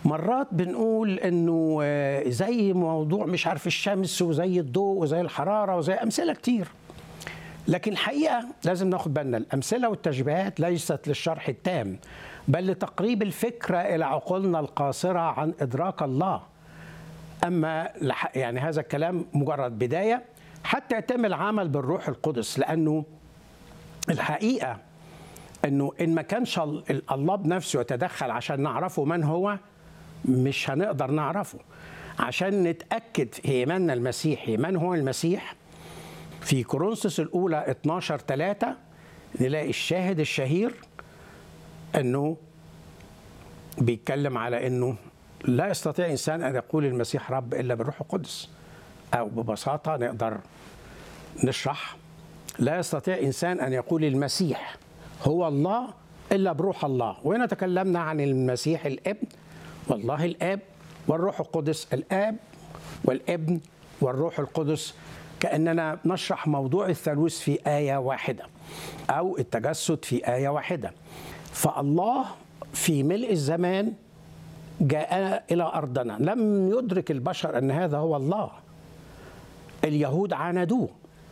مرات بنقول انه آه، زي موضوع مش عارف الشمس وزي الضوء وزي الحراره وزي امثله كتير لكن الحقيقه لازم ناخد بالنا الامثله والتشبيهات ليست للشرح التام بل لتقريب الفكره الى عقولنا القاصره عن ادراك الله اما لح- يعني هذا الكلام مجرد بدايه حتى يتم العمل بالروح القدس لانه الحقيقه انه ان ما كانش ال- الله بنفسه يتدخل عشان نعرفه من هو مش هنقدر نعرفه عشان نتاكد في ايماننا المسيحي من هو المسيح في كورنثوس الاولى 12 3 نلاقي الشاهد الشهير انه بيتكلم على انه لا يستطيع انسان ان يقول المسيح رب الا بالروح القدس او ببساطه نقدر نشرح لا يستطيع انسان ان يقول المسيح هو الله الا بروح الله وهنا تكلمنا عن المسيح الابن والله الاب والروح القدس الاب والابن والروح القدس كاننا نشرح موضوع الثالوث في ايه واحده او التجسد في ايه واحده فالله في ملء الزمان جاء الى ارضنا لم يدرك البشر ان هذا هو الله اليهود عاندوه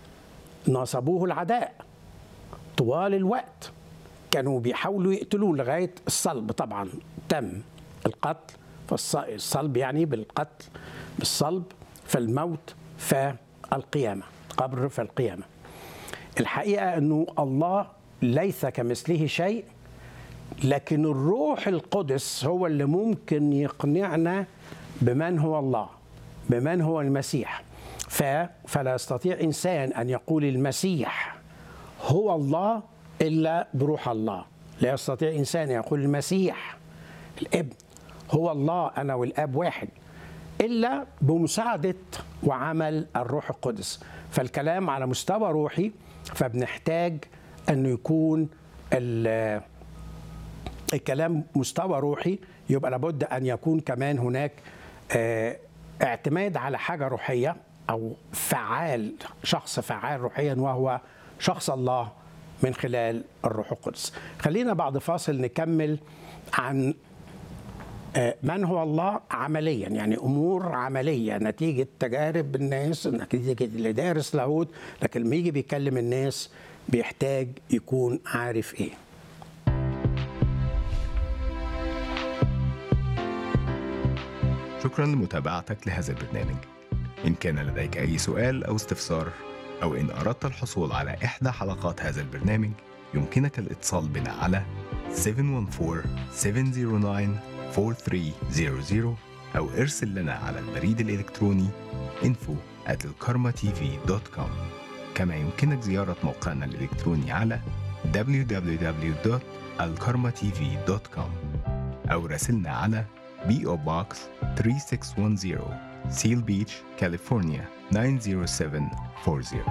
نصبوه العداء طوال الوقت كانوا بيحاولوا يقتلوه لغايه الصلب طبعا تم القتل فالصلب يعني بالقتل بالصلب فالموت فالقيامه قبر فالقيامه الحقيقه انه الله ليس كمثله شيء لكن الروح القدس هو اللي ممكن يقنعنا بمن هو الله بمن هو المسيح ف فلا يستطيع انسان ان يقول المسيح هو الله الا بروح الله لا يستطيع انسان ان يقول المسيح الابن هو الله انا والاب واحد الا بمساعده وعمل الروح القدس فالكلام على مستوى روحي فبنحتاج انه يكون ال- الكلام مستوى روحي يبقى لابد ان يكون كمان هناك آه، اعتماد على حاجه روحيه او فعال شخص فعال روحيا وهو شخص الله من خلال الروح القدس خلينا بعد فاصل نكمل عن آه، من هو الله عمليا يعني امور عمليه نتيجه تجارب الناس نتيجه اللي دارس لاهوت لكن لما يجي بيكلم الناس بيحتاج يكون عارف ايه شكرا لمتابعتك لهذا البرنامج إن كان لديك أي سؤال أو استفسار أو إن أردت الحصول على إحدى حلقات هذا البرنامج يمكنك الاتصال بنا على 714-709-4300 أو ارسل لنا على البريد الإلكتروني info at الكارما.tv.com كما يمكنك زيارة موقعنا الإلكتروني على www.alkarmatv.com أو راسلنا على PO Box 3610 Seal Beach, California 90740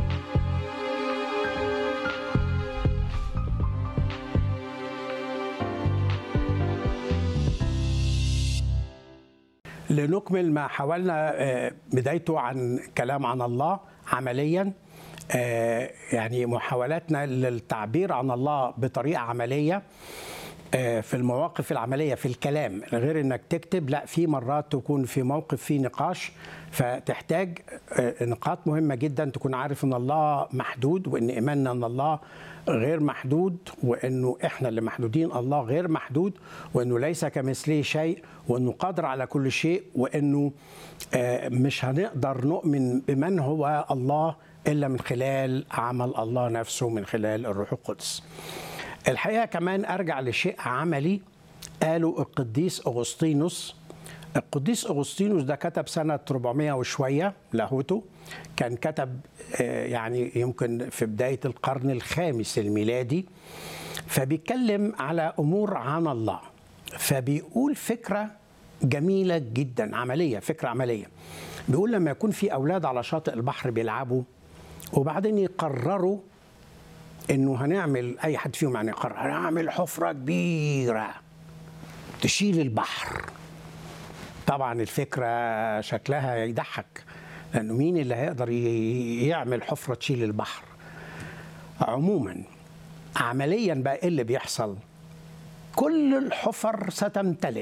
لنكمل ما حاولنا آه، بدايته عن كلام عن الله عمليا آه، يعني محاولاتنا للتعبير عن الله بطريقه عمليه آه، في المواقف العمليه في الكلام غير انك تكتب لا في مرات تكون في موقف فيه نقاش فتحتاج آه، نقاط مهمه جدا تكون عارف ان الله محدود وان ايماننا ان الله غير محدود وانه احنا اللي محدودين الله غير محدود وانه ليس كمثله شيء وانه قادر على كل شيء وانه آه، مش هنقدر نؤمن بمن هو الله الا من خلال عمل الله نفسه من خلال الروح القدس. الحقيقه كمان ارجع لشيء عملي قاله القديس اغسطينوس القديس اغسطينوس ده كتب سنه 400 وشويه لاهوته كان كتب آه، يعني يمكن في بدايه القرن الخامس الميلادي فبيتكلم على امور عن الله فبيقول فكره جميله جدا عمليه فكره عمليه بيقول لما يكون في اولاد على شاطئ البحر بيلعبوا وبعدين يقرروا انه هنعمل اي حد فيهم يعني يقرر هنعمل حفره كبيره تشيل البحر طبعا الفكره شكلها يضحك لانه مين اللي هيقدر ي- يعمل حفره تشيل البحر عموما عمليا بقى ايه اللي بيحصل كل الحفر ستمتلئ